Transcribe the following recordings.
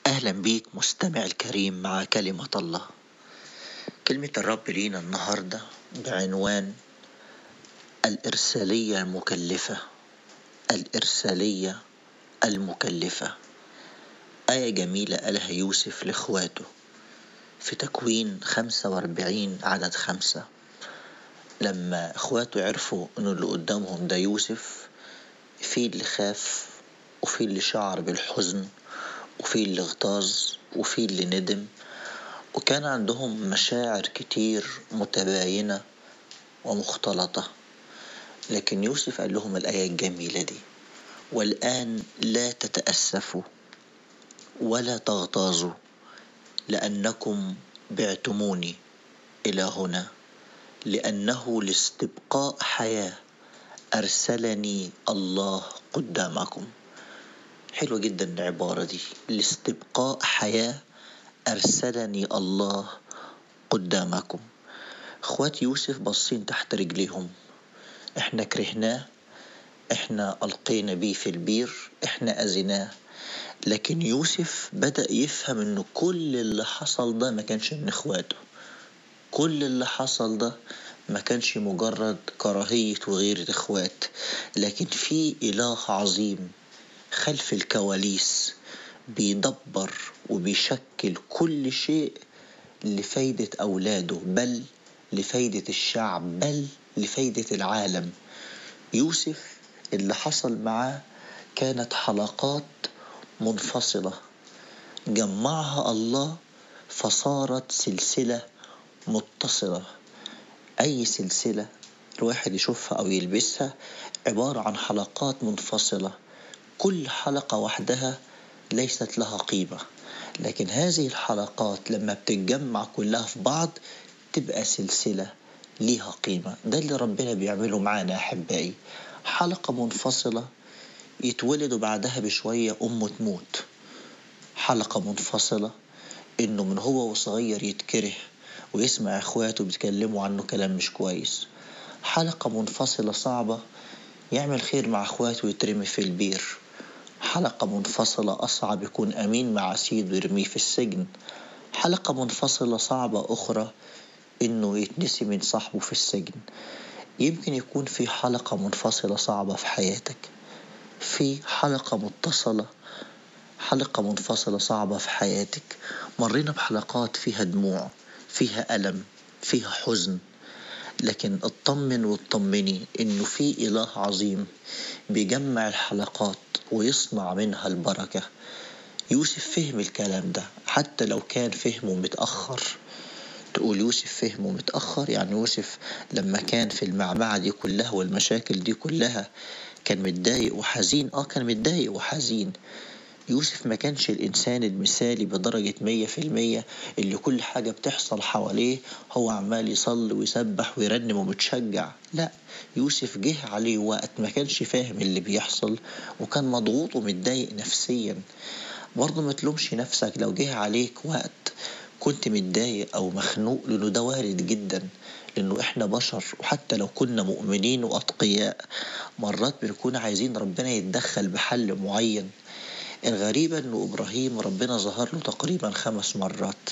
أهلا بيك مستمع الكريم مع كلمة الله كلمة الرب لينا النهاردة بعنوان الإرسالية المكلفة الإرسالية المكلفة آية جميلة قالها يوسف لإخواته في تكوين خمسة وأربعين عدد خمسة لما إخواته عرفوا إنه اللي قدامهم ده يوسف في اللي خاف وفي اللي شعر بالحزن وفي اللي اغتاظ وفي اللي ندم وكان عندهم مشاعر كتير متباينة ومختلطة لكن يوسف قال لهم الآية الجميلة دي والآن لا تتأسفوا ولا تغتاظوا لأنكم بعتموني إلى هنا لأنه لاستبقاء حياة أرسلني الله قدامكم حلوة جدا العبارة دي لاستبقاء حياة أرسلني الله قدامكم اخوات يوسف باصين تحت رجليهم احنا كرهناه احنا ألقينا بيه في البير احنا أذيناه لكن يوسف بدأ يفهم انه كل اللي حصل ده ما كانش من اخواته كل اللي حصل ده ما كانش مجرد كراهية وغيرة اخوات لكن في اله عظيم خلف الكواليس بيدبر وبيشكل كل شيء لفايدة أولاده بل لفايدة الشعب بل لفايدة العالم يوسف اللي حصل معاه كانت حلقات منفصلة جمعها الله فصارت سلسلة متصلة أي سلسلة الواحد يشوفها أو يلبسها عبارة عن حلقات منفصلة كل حلقة وحدها ليست لها قيمة لكن هذه الحلقات لما بتتجمع كلها في بعض تبقى سلسلة ليها قيمة ده اللي ربنا بيعمله معانا أحبائي حلقة منفصلة يتولد بعدها بشوية أمه تموت حلقة منفصلة إنه من هو وصغير يتكره ويسمع إخواته بيتكلموا عنه كلام مش كويس حلقة منفصلة صعبة يعمل خير مع إخواته ويترمي في البير حلقة منفصلة أصعب يكون أمين مع سيد ويرميه في السجن حلقة منفصلة صعبة أخرى إنه يتنسي من صاحبه في السجن يمكن يكون في حلقة منفصلة صعبة في حياتك في حلقة متصلة حلقة منفصلة صعبة في حياتك مرينا بحلقات فيها دموع فيها ألم فيها حزن لكن اطمن واطمني انه في اله عظيم بيجمع الحلقات ويصنع منها البركة يوسف فهم الكلام ده حتى لو كان فهمه متأخر تقول يوسف فهمه متأخر يعني يوسف لما كان في المعمعة دي كلها والمشاكل دي كلها كان متضايق وحزين اه كان متضايق وحزين يوسف ما كانش الإنسان المثالي بدرجة مية في المية اللي كل حاجة بتحصل حواليه هو عمال يصلي ويسبح ويرنم ومتشجع لا يوسف جه عليه وقت ما كانش فاهم اللي بيحصل وكان مضغوط ومتضايق نفسيا برضه ما تلومش نفسك لو جه عليك وقت كنت متضايق أو مخنوق لأنه ده وارد جدا لأنه إحنا بشر وحتى لو كنا مؤمنين وأتقياء مرات بنكون عايزين ربنا يتدخل بحل معين الغريبة إنه إبراهيم ربنا ظهر له تقريبا خمس مرات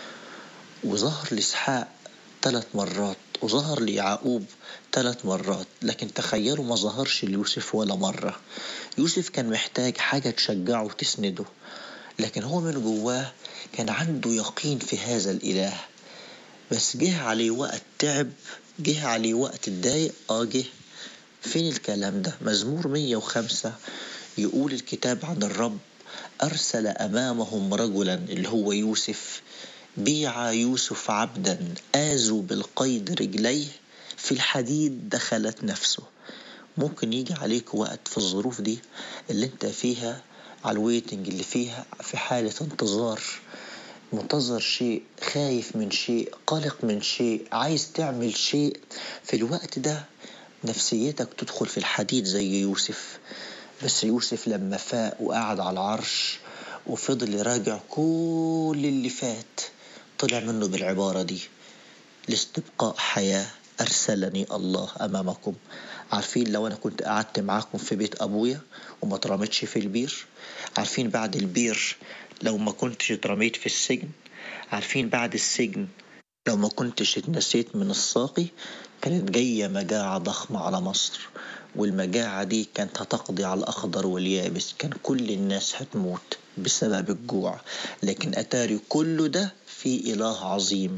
وظهر لإسحاق ثلاث مرات وظهر ليعقوب ثلاث مرات لكن تخيلوا ما ظهرش ليوسف ولا مرة يوسف كان محتاج حاجة تشجعه وتسنده لكن هو من جواه كان عنده يقين في هذا الإله بس جه عليه وقت تعب جه عليه وقت اتضايق اه جه فين الكلام ده مزمور 105 يقول الكتاب عن الرب أرسل أمامهم رجلا اللي هو يوسف بيع يوسف عبدا آزوا بالقيد رجليه في الحديد دخلت نفسه ممكن يجي عليك وقت في الظروف دي اللي انت فيها على الويتنج اللي فيها في حالة انتظار منتظر شيء خايف من شيء قلق من شيء عايز تعمل شيء في الوقت ده نفسيتك تدخل في الحديد زي يوسف بس يوسف لما فاق وقعد على العرش وفضل يراجع كل اللي فات طلع منه بالعبارة دي لاستبقاء حياة أرسلني الله أمامكم عارفين لو أنا كنت قعدت معاكم في بيت أبويا وما اترميتش في البير عارفين بعد البير لو ما كنتش اترميت في السجن عارفين بعد السجن لو ما كنتش اتنسيت من الساقي كانت جاية مجاعة ضخمة على مصر والمجاعة دي كانت هتقضي على الأخضر واليابس كان كل الناس هتموت بسبب الجوع لكن أتاري كل ده في إله عظيم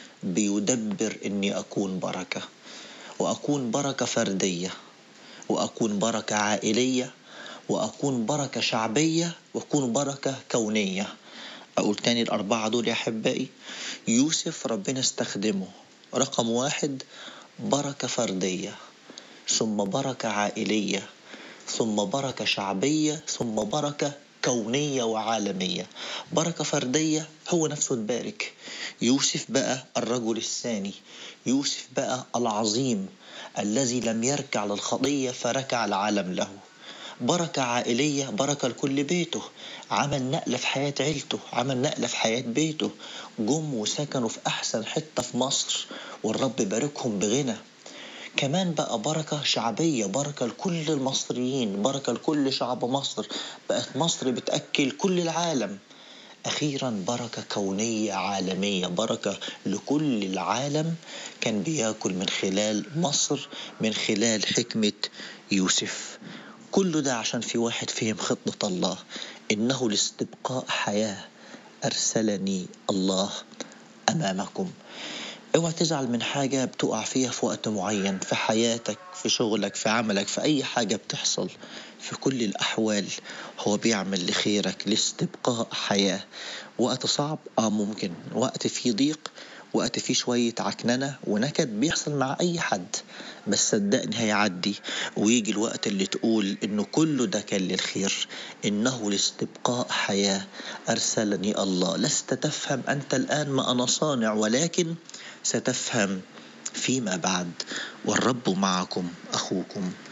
بيدبر إني أكون بركة وأكون بركة فردية وأكون بركة عائلية وأكون بركة شعبية وأكون بركة كونية أقول تاني الأربعة دول يا أحبائي يوسف ربنا استخدمه رقم واحد بركة فردية ثم بركة عائلية ثم بركة شعبية ثم بركة كونية وعالمية بركة فردية هو نفسه تبارك يوسف بقى الرجل الثاني يوسف بقى العظيم الذي لم يركع للخطية فركع العالم له بركة عائلية بركة لكل بيته عمل نقلة في حياة عيلته عمل نقلة في حياة بيته جم وسكنوا في أحسن حتة في مصر والرب باركهم بغنى كمان بقى بركة شعبية بركة لكل المصريين بركة لكل شعب مصر بقت مصر بتأكل كل العالم أخيرا بركة كونية عالمية بركة لكل العالم كان بياكل من خلال مصر من خلال حكمة يوسف كل ده عشان في واحد فهم خطة الله إنه لاستبقاء حياة أرسلني الله أمامكم اوعى تزعل من حاجة بتقع فيها في وقت معين في حياتك في شغلك في عملك في أي حاجة بتحصل في كل الأحوال هو بيعمل لخيرك لاستبقاء حياة وقت صعب آه ممكن وقت فيه ضيق وقت فيه شوية عكننة ونكد بيحصل مع أي حد بس صدقني هيعدي ويجي الوقت اللي تقول إنه كله ده كان للخير إنه لاستبقاء حياة أرسلني الله لست تفهم أنت الآن ما أنا صانع ولكن ستفهم فيما بعد والرب معكم أخوكم